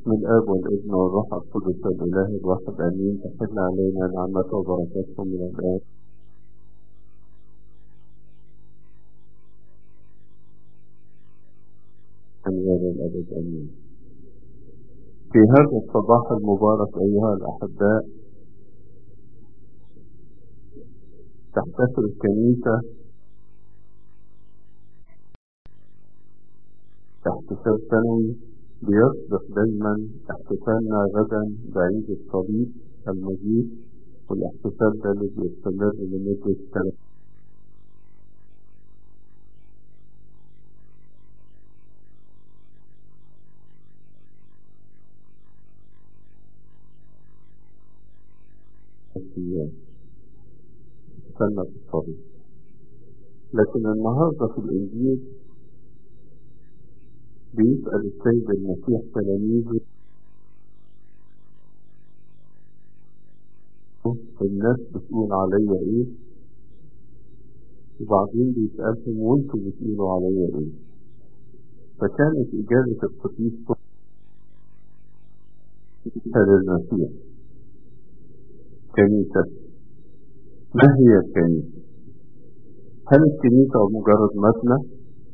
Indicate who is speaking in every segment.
Speaker 1: باسم الآب والابن والروح القدس الإله الواحد آمين تحل علينا نعمته وبركاته من الآن أنوار الأبد آمين في هذا الصباح المبارك أيها الأحباء تحتفل الكنيسة احتفال سنوي بيصبح دايما احتفالنا غدا بعيد الصليب المجيد والاحتفال ده اللي بيستمر لمدة سنة أيام سنة الصليب لكن النهاردة في الإنجيل بيسأل السيد المسيح تلاميذه الناس بتقول عليا ايه وبعدين بيسألهم وانتوا بتقولوا عليا ايه فكانت إجابة القديس للمسيح كنيسة ما هي الكنيسة؟ هل الكنيسة مجرد مبنى؟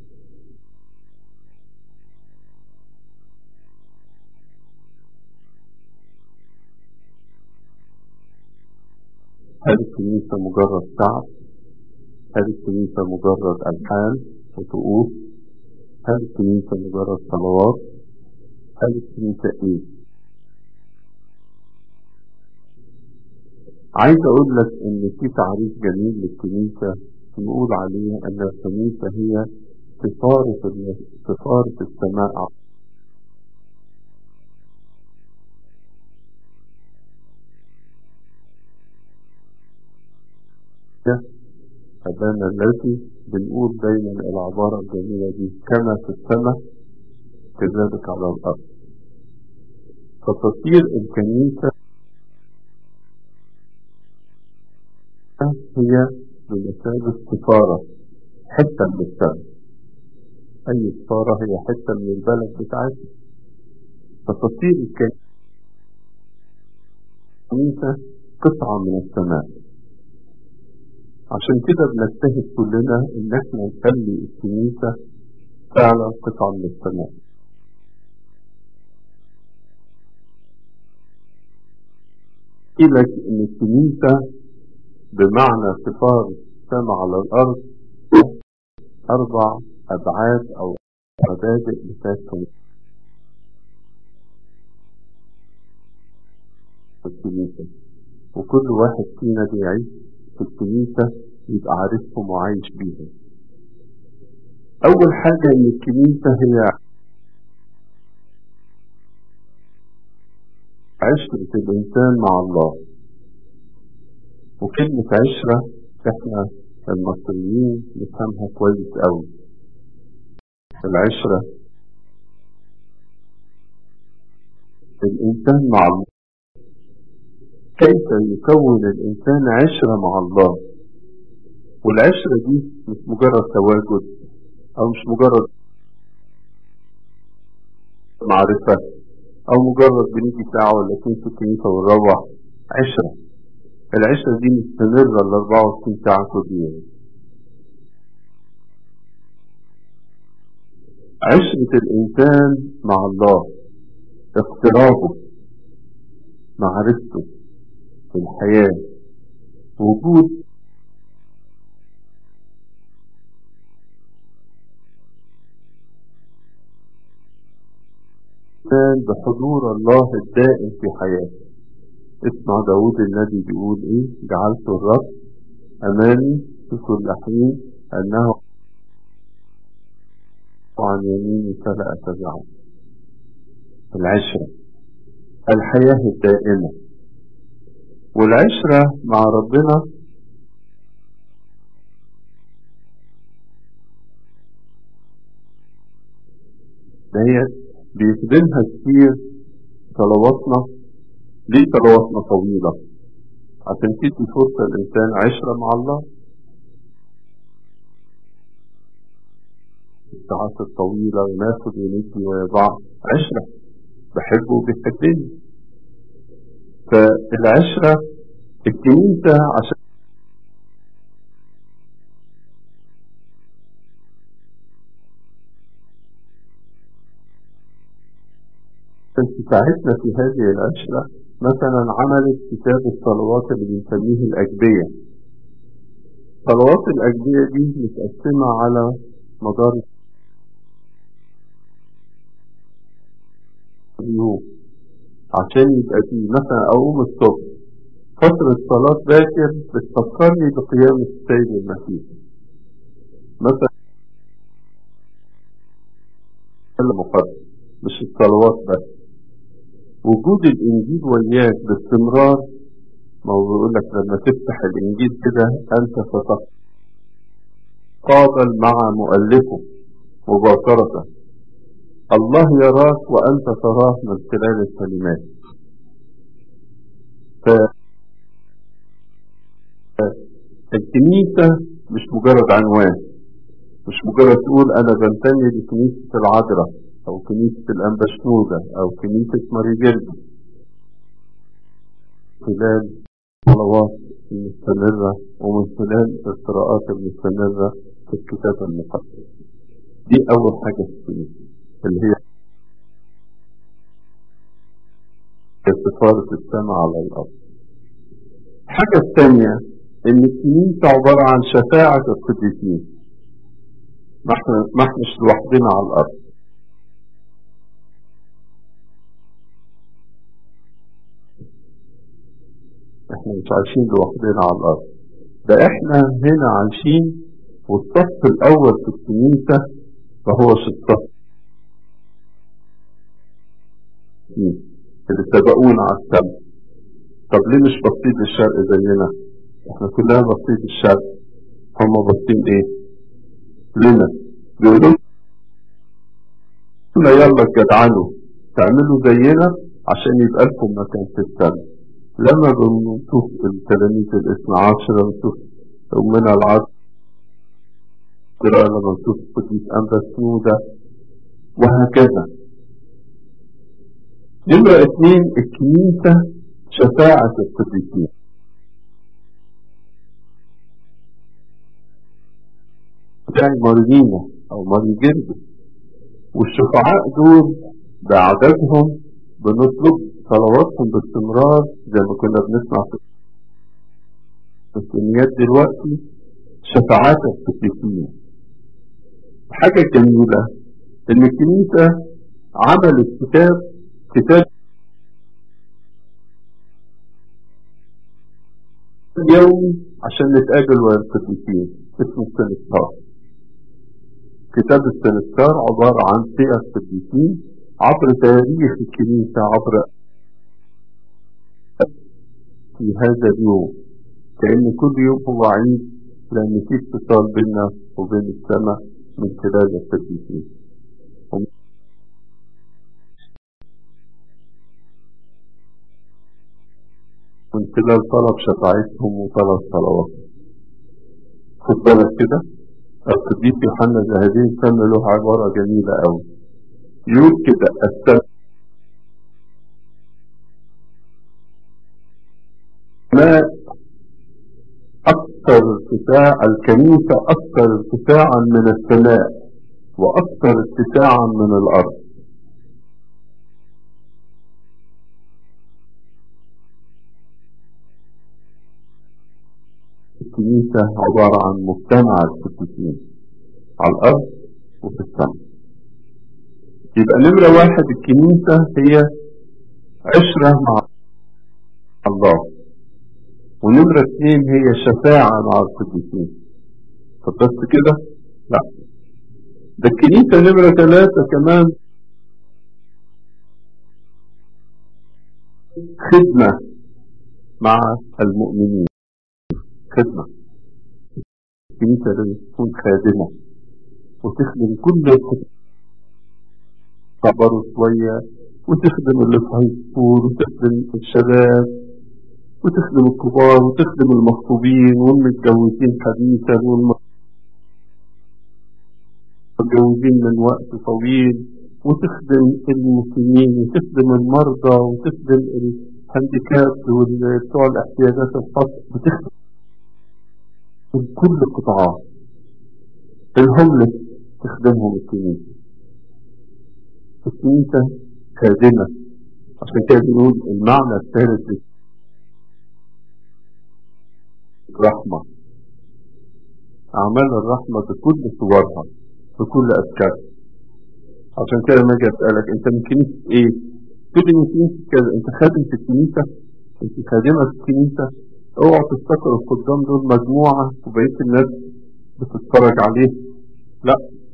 Speaker 1: هل الكنيسة مجرد شعب؟ هل الكنيسة مجرد ألحان وطقوس؟ هل الكنيسة مجرد صلوات؟ هل الكنيسة إيه؟ عايز أقول لك إن في تعريف جميل للكنيسة نقول عليه أن الكنيسة هي سفارة سفارة السماء أبانا الذي بنقول دايما العبارة الجميلة دي كما في السماء كذلك على الأرض فتصير الكنيسة هي بمثابة سفارة حتة من السماء أي سفارة هي حتة من البلد بتاعتها فتصير الكنيسة قطعة من السماء عشان كده بنجتهد كلنا ان احنا نخلي الكنيسة فعلا قطعة من السماء لك ان الكنيسة بمعنى سفارة السماء على الارض اربع ابعاد او مبادئ بتاعت الكنيسة وكل واحد فينا بيعيش في الكنيسة يبقى عارفهم وعايش بيهم أول حاجة إن الكنيسة هي عشرة الإنسان مع الله وكلمة عشرة إحنا المصريين نفهمها كويس أوي العشرة الإنسان مع الله كيف يكون الإنسان عشرة مع الله والعشرة دي مش مجرد تواجد أو مش مجرد معرفة أو مجرد بنيجي ساعة ولا اتنين في الكنيسة ونروح عشرة العشرة دي مستمرة ال 24 ساعة كل يوم عشرة الإنسان مع الله اقترابه معرفته في الحياة وجود بحضور الله الدائم في حياته اسمع داود النبي بيقول ايه جعلت الرب امامي في كل حين انه عن يميني فلا اتبعه العشرة الحياة الدائمة والعشرة مع ربنا هي بيخدمها كتير صلواتنا ليه صلواتنا طويلة عشان تدي فرصة الإنسان عشرة مع الله الساعات الطويلة وناخد وندي ويضع عشرة بحبه وبيحبني فالعشرة الكنيسة عشان تساعدنا في هذه العشرة مثلا عملت كتاب الصلوات اللي بنسميه الأجبية صلوات الأجبية دي متقسمة على مدار اليوم عشان يبقى فيه مثلا أقوم الصبح فترة صلاة باكر بتفكرني بقيام السيد المسيح مثلا المقدس مش الصلوات بس وجود الإنجيل وياك باستمرار ما هو بيقول لك لما تفتح الإنجيل كده أنت ستتقابل مع مؤلفه مباشرة الله يراك وأنت تراه من خلال الكلمات الكنيسة مش مجرد عنوان مش مجرد تقول أنا بنتمي لكنيسة العذراء أو كنيسة الأنبشنودة أو كنيسة ماري جلد خلال الصلوات المستمرة ومن خلال القراءات المستمرة في الكتاب المقدس دي أول حاجة في الكنيسة اللي هي سفارة السماء على الأرض الحاجة الثانية إن الكنيسة عبارة عن شفاعة القديسين ما احنا ما احناش لوحدنا على الأرض احنا مش عايشين لوحدنا على الأرض ده احنا هنا عايشين والصف الأول في الكنيسة فهو الصف اللي سبقونا على السماء طب ليه مش باصين للشرق زينا احنا كلنا باصين للشرق هم باصين ايه لنا بيقولوا لنا يلا جدعنوا تعملوا زينا عشان يبقى لكم مكان في السماء لما بنشوف التلاميذ الاثنى عشر بنشوف أمنا العذراء لما نشوف قديس أنبا سنودة وهكذا نمرة اثنين الكنيسة شفاعة القديسين يعني مريضين أو مريض جلد والشفعاء دول بعددهم بنطلب صلواتهم باستمرار زي ما كنا بنسمع في السنيات دلوقتي شفاعات القديسين حاجة جميلة إن الكنيسة عملت كتاب كتاب يومي عشان نتقابل ويا القديسين اسمه السنستار كتاب السنستار عبارة عن فئة قديسين عبر تاريخ الكنيسة عبر في هذا اليوم كأن كل يوم هو عيد لأن في اتصال بيننا وبين السماء من خلال القديسين من خلال طلب شفاعتهم وطلب صلواتهم خد بالك كده القديس يوحنا ذهبي كان له عبارة جميلة أوي يقول كده السماء أكثر ارتفاع الكنيسة أكثر ارتفاعا من السماء وأكثر اتساعا من الأرض الكنيسة عبارة عن مجتمع القديسين على الأرض وفي السماء يبقى نمرة واحد الكنيسة هي عشرة مع الله ونمرة اثنين هي شفاعة مع القديسين طب بس كده لا ده الكنيسة نمرة ثلاثة كمان خدمة مع المؤمنين خدمة الكنيسة لازم تكون خادمة وتخدم كل الخدمة تعبروا شوية وتخدم اللي في هاي سكول وتخدم الشباب وتخدم الكبار وتخدم المخطوبين والمتجوزين حديثا والمتجوزين من وقت طويل وتخدم المسلمين وتخدم المرضى وتخدم الهانديكاب وبتوع الاحتياجات الخاصة بتخدم من كل القطاعات الهوملس تخدمهم الكنيسة الكنيسة خادمة عشان كده بنقول المعنى الثالث رحمة أعمال الرحمة بكل صورها بكل أشكالها عشان كده ما اجي اسالك انت من كنيسه ايه؟ تقول لي من كنيسه كذا انت خادم في الكنيسه انت خادمه في الكنيسه اوعى تفتكروا القدام دول مجموعه وبقيه الناس بتتفرج عليه لا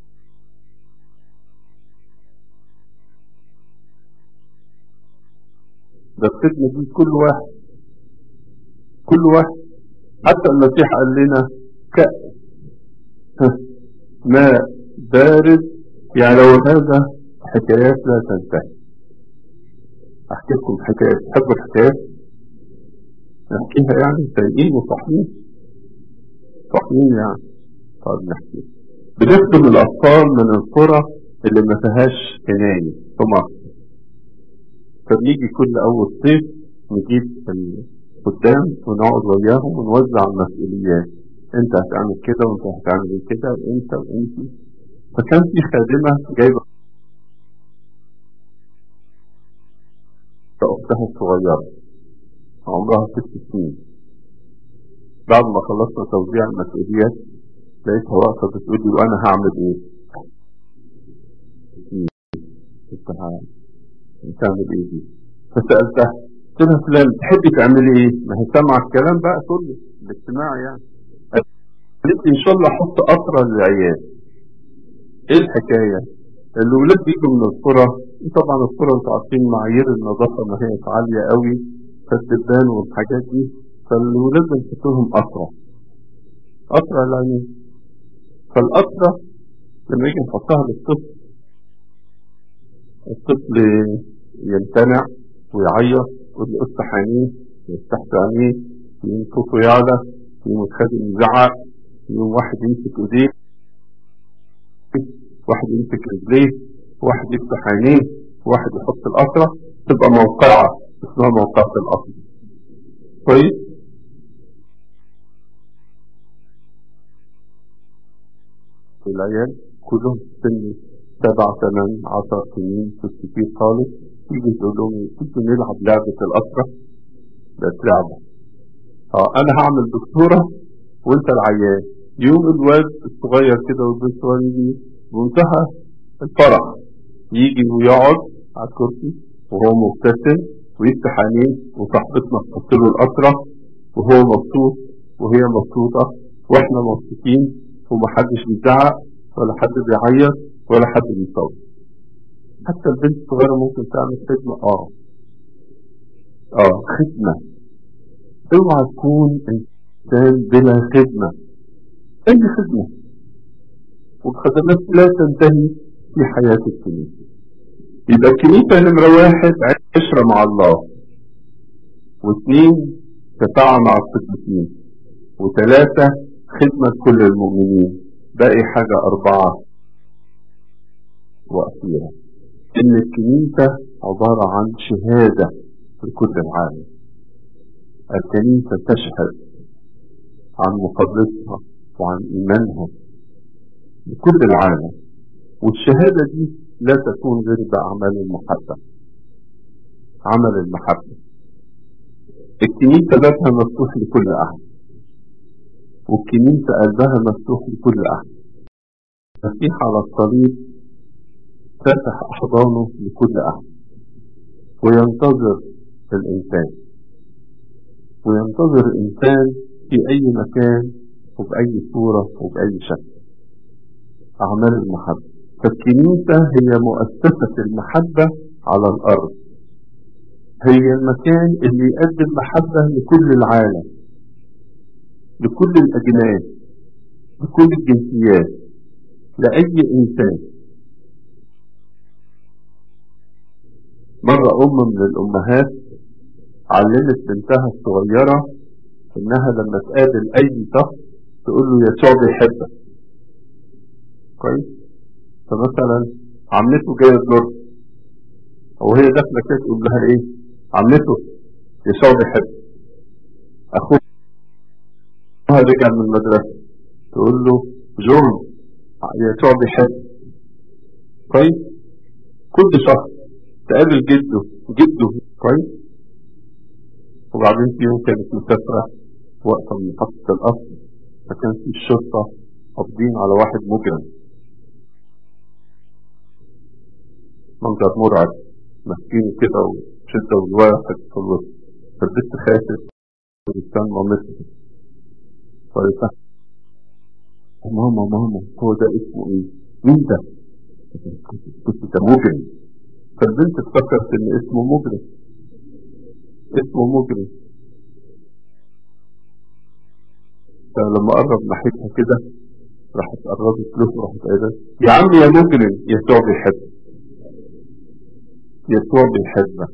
Speaker 1: ده الخدمه دي كل واحد كل واحد حتى المسيح قال لنا كأس ماء بارد يعني لو هذا حكايات لا تنتهي احكي لكم حكايات تحبوا الحكايات نحكيها يعني سيئين وصحيين صحيين يعني طيب نحكي بنخدم الاطفال من القرى اللي ما فيهاش عناية في مصر فبنيجي كل اول صيف نجيب الخدام ونقعد وياهم ونوزع المسؤوليات انت هتعمل كده وانت هتعمل كده وانت وانت فكان في خادمة جايبة أختها الصغيرة عمرها ست سنين بعد ما خلصنا توزيع المسؤوليات لقيتها واقفة بتقول لي وأنا هعمل إيه؟ قلت لها تعمل إيه دي؟ فسألتها قلت لها فلان تحبي تعملي إيه؟ ما هي سامعة الكلام بقى كله الاجتماع يعني قالت لي إن شاء الله أحط قطرة للعيال ايه الحكاية الولاد بيجوا من القرى طبعا القرى انتوا عارفين معايير النظافة ما هي عالية قوي فالدبان والحاجات دي فالولاد بنحط لهم قطرة قطرة يعني فالقطرة لما يجي نحطها للطفل الطفل يمتنع ويعيط يقول لي افتح عينيه يفتح عينيه يقوم صوته يعلى يقوم الخادم يزعق يقوم واحد يمسك ايديه واحد يمسك رجليه واحد يفتح عينيه واحد يحط القطرة تبقى موقعة اسمها موقعة القطر كويس العيال كلهم في سن سبع ثمان عشر سنين في الكتير خالص يجي تقول لهم تيجوا نلعب لعبة القطرة بقت لعبة اه انا هعمل دكتورة وانت العيان يوم الواد الصغير كده والبنت الصغير يجي بمنتهى الفرح يجي ويقعد على الكرسي وهو مبتسم ويفتح عينيه وصاحبتنا تحط له القطرة وهو مبسوط وهي مبسوطة واحنا مبسوطين ومحدش بيزعق ولا حد بيعيط ولا حد بيصوت حتى البنت الصغيرة ممكن تعمل خدمة اه اه خدمة اوعى تكون انسان بلا خدمة اي خدمة والخدمات لا تنتهي في حياة الكنيسة يبقى الكنيسة نمرة واحد عشرة مع الله واثنين شفاعة مع القديسين وثلاثة خدمة كل المؤمنين باقي حاجة أربعة وأخيرة إن الكنيسة عبارة عن شهادة لكل العالم الكنيسة تشهد عن مقدسها وعن إيمانها لكل العالم والشهادة دي لا تكون غير بأعمال المحبة عمل المحبة الكنيسة بابها مفتوح لكل أحد والكنيسة قلبها مفتوح لكل أحد المسيح على الصليب فتح أحضانه لكل أحد وينتظر الإنسان وينتظر الإنسان في أي مكان وبأي صورة وبأي شكل أعمال المحبة فالكنيسة هي مؤسسة المحبة على الأرض هي المكان اللي يقدم محبة لكل العالم لكل الأجناس لكل الجنسيات لأي إنسان مرة أم من الأمهات علمت بنتها الصغيرة إنها لما تقابل أي شخص تقول له يسوع بيحبك كويس فمثلا عمته جايه تزور وهي داخله كده تقول لها ايه عمته يسوع بيحب اخوها رجع من المدرسه تقول له جون يسوع بيحب كويس كل شهر تقابل جده جده كويس وبعدين في يوم كانت مسافره واقفه من محطه القصر فكان في الشرطه قابضين على واحد مجرم منظر مرعب ماسكينه كده وشده والواحد في الوسط فالبنت خافت وكان مامتها قالت لها ماما ماما هو ده اسمه ايه؟ مين ده؟ قلت ده مجرم فالبنت افتكرت ان اسمه مجرم اسمه مجرم فلما قرب ناحيتها كده راحت قربت له وراحت قايله يا عم يا مجرم يسوع بيحبك يسوع بيحبك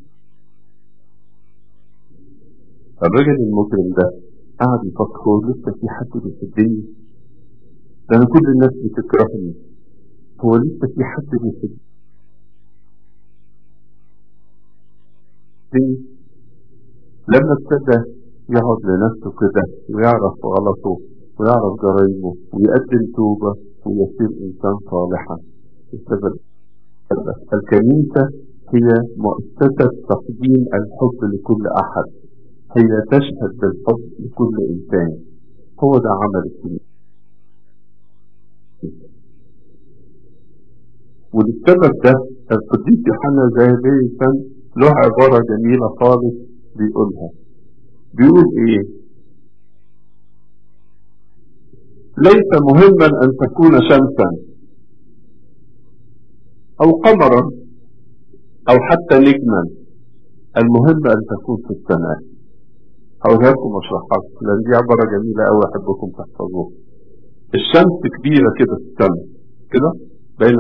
Speaker 1: الراجل المجرم ده قعد يفكر هو لسه في حد بيحبني ده انا كل الناس بتكرهني هو لسه في حد بيحبني لما ابتدى يقعد لنفسه كده ويعرف غلطه ويعرف جرايمه ويقدم توبة ويصير إنسان صالحا بسبب الكنيسة هي مؤسسة تقديم الحب لكل أحد هي تشهد بالحب لكل إنسان هو ده عمل الكنيسة وللسبب ده القديس يوحنا زاهبي كان له عبارة جميلة خالص بيقولها بيقول ايه ليس مهما ان تكون شمسا او قمرا او حتى نجما المهم ان تكون في السماء هقولها لكم واشرحها لكم لان دي عباره جميله قوي احبكم تحفظوها الشمس كبيره كده في السماء كده بين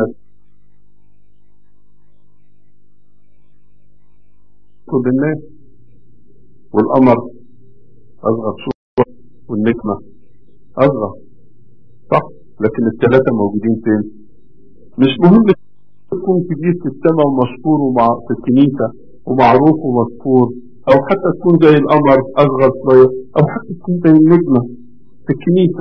Speaker 1: كل الناس والقمر اصغر شويه والنجمه اصغر صح لكن الثلاثه موجودين فين مش مهم تكون كبير في السماء ومشهور ومع في الكنيسه ومعروف ومذكور او حتى تكون زي القمر اصغر شويه او حتى تكون زي النجمه في الكنيسه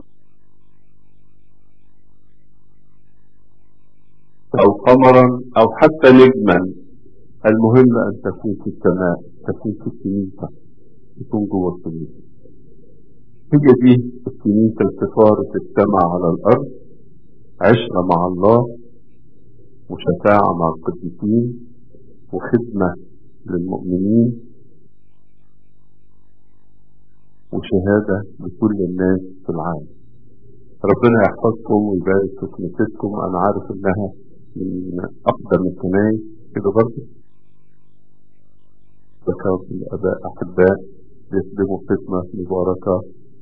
Speaker 1: او قمرا او حتى نجما المهم ان تكون في السماء تكون في الكنيسه تكون جوه الكنيسه هي دي الكنيسه سفاره السماء على الارض عشره مع الله وشفاعه مع القديسين وخدمه للمؤمنين وشهادة لكل الناس في العالم ربنا يحفظكم ويبارك في كنيستكم أنا عارف إنها من أقدم الكنايس كده برضه ذكرت الآباء أحباء بيخدموا خدمة مباركة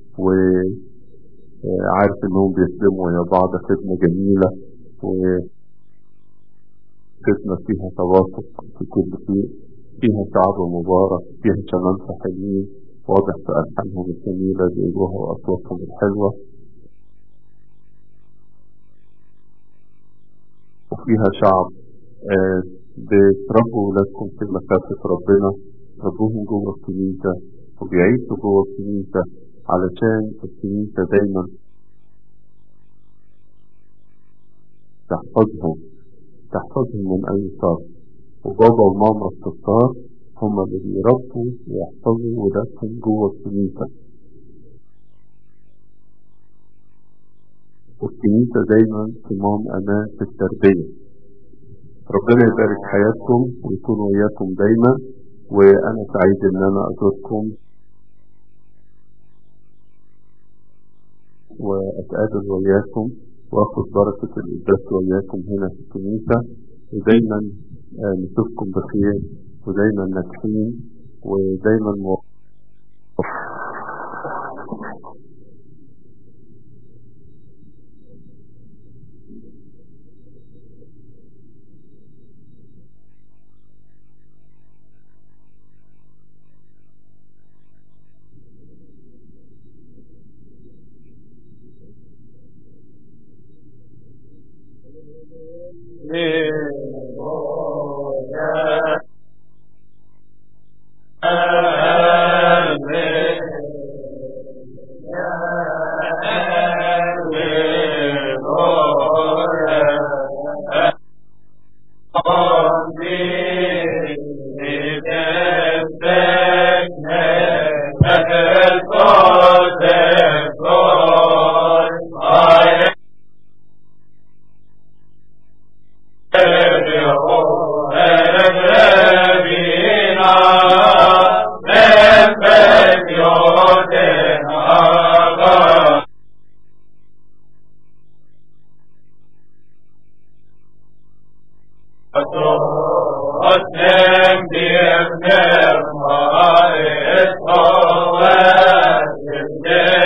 Speaker 1: وعارف إنهم بيخدموا يا بعض خدمة جميلة وخدمة فيها توافق في كل شيء فيها شعب مبارك فيها شمامسة حلوين واضح في ألحانهم الجميلة بيقولوها وأصواتهم الحلوة وفيها شعب آه بتربوا ولادكم في مخافة ربنا ربوهم جوه الكنيسة وبيعيشوا جوه الكنيسة علشان الكنيسة دايما تحفظهم تحفظهم من أي شر وبابا وماما الستار هم اللي بيربوا ويحفظوا ولادهم جوه الكنيسة والكنيسة دايما صمام أمان في التربية ربنا يبارك حياتكم ويكون وياكم دايما وأنا سعيد إن أنا أزوركم وأتقابل وياكم وأخذ بركة القداس وياكم هنا في الكنيسة ودايما نشوفكم بخير ودايما ناجحين ودايما موفقين
Speaker 2: وسلم بأبنائه